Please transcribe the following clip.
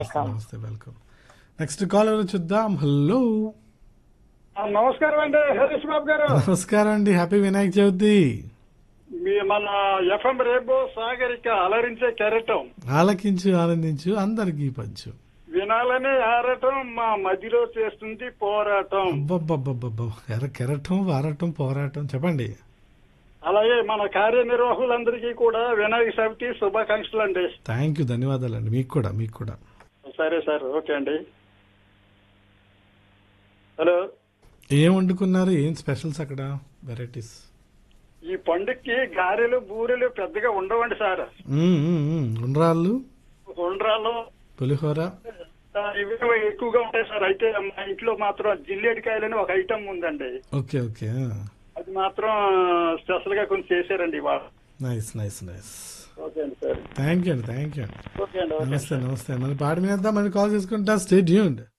నమస్తే welcome next call ఎవరు చూద్దాం హలో ఆ, నమస్కారం అండి హరీష్ బాబు గారు నమస్కారం అండి హ్యాపీ వినాయక చవితి మీ మన ఎఫ్ఎం రేబో సాగరిక అలరించే కెరటం ఆలకించు ఆనందించు అందరికీ పంచు వినాలని ఆరటం మా మధ్యలో చేస్తుంది పోరాటం అబ్బబ్బబ్బబ్బబ్బ ఎర కెరటం వారటం పోరాటం చెప్పండి అలాగే మన కార్యనిర్వాహకులందరికీ కూడా వినాయక చవితి శుభాకాంక్షలు అండి థ్యాంక్ యూ ధన్యవాదాలు అండి మీకు కూడా మీకు కూడా సరే సార్ ఓకే అండి హలో ఏం వండుకున్నారు ఏం స్పెషల్స్ అక్కడ వెరైటీస్ ఈ పండుగకి గారెలు బూరెలు పెద్దగా ఉండవండి సార్ ఉండ్రాళ్ళు ఉండ్రాలు పులిహోర ఆ, ఇవి ఎక్కువగా ఉంటాయి సార్ అయితే మా ఇంట్లో మాత్రం జిల్లేడికాయలని ఒక ఐటమ్ ఉందండి ఓకే ఓకే అది మాత్రం స్పెషల్ గా కొంచెం చేశారండి ఇవాళ నైస్ నైస్ నైస్ ఓకే అండి సార్ థ్యాంక్ యూ అండి థ్యాంక్ యూ అండి ఓకే అండి ఓకే నమస్తే నమస్తే మరి పాడి మీద మళ్ళీ కాల్ చేసుకుంటా స్టే ట్యూన్డ్